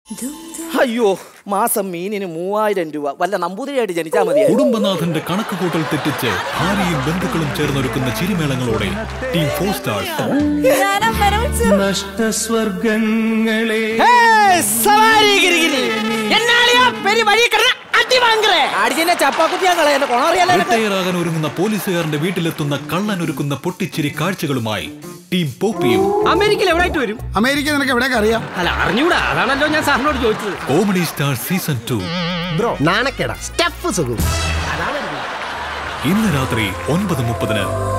അയ്യോ മാസം മീനിന് മൂവായിരം രൂപ വല്ല നമ്പൂതിരിയായിട്ട് ജനിച്ചാ മതിയായിരുന്നു കുടുംബനാഥന്റെ കണക്കുകൂട്ടൽ തെറ്റിച്ച് ഭാര്യയും ബന്ധുക്കളും ചേർന്നൊരുക്കുന്ന ചിരിമേളങ്ങളോടെ ടീം ഫോർ സ്റ്റാർസ് നഷ്ടസ്വർഗങ്ങളെ സവാരി ഗിരിഗിരി എന്നാളിയാ പെരി വഴി കിടന്ന് അടി വാങ്ങറേ അടിച്ചിന്റെ ചപ്പാക്കുത്തിയാ കളയ എന്റെ കൊണറിയാലോ റിട്ടയർ ആകാൻ ഒരുങ്ങുന്ന പോലീസുകാരന്റെ വീട്ടിലെത്തുന്ന കള്ളൻ ഒരുക്കുന്ന പൊട്ടിച്ചിരി കാഴ്ചകളുമായി ടീം പോപ്പിയും അമേരിക്കയിൽ എവിടായിട്ട് വരും അമേരിക്ക നിനക്ക് എവിടെയൊക്കെ അറിയാം അല്ല അറിഞ്ഞൂടാ അതാണല്ലോ ഞാൻ സാറിനോട് ചോദിച്ചത് comedy star season two bro നാണക്കേടാ സ്റ്റഫ് സുഖം ഇന്ന് രാത്രി ഒൻപത് മുപ്പതിന്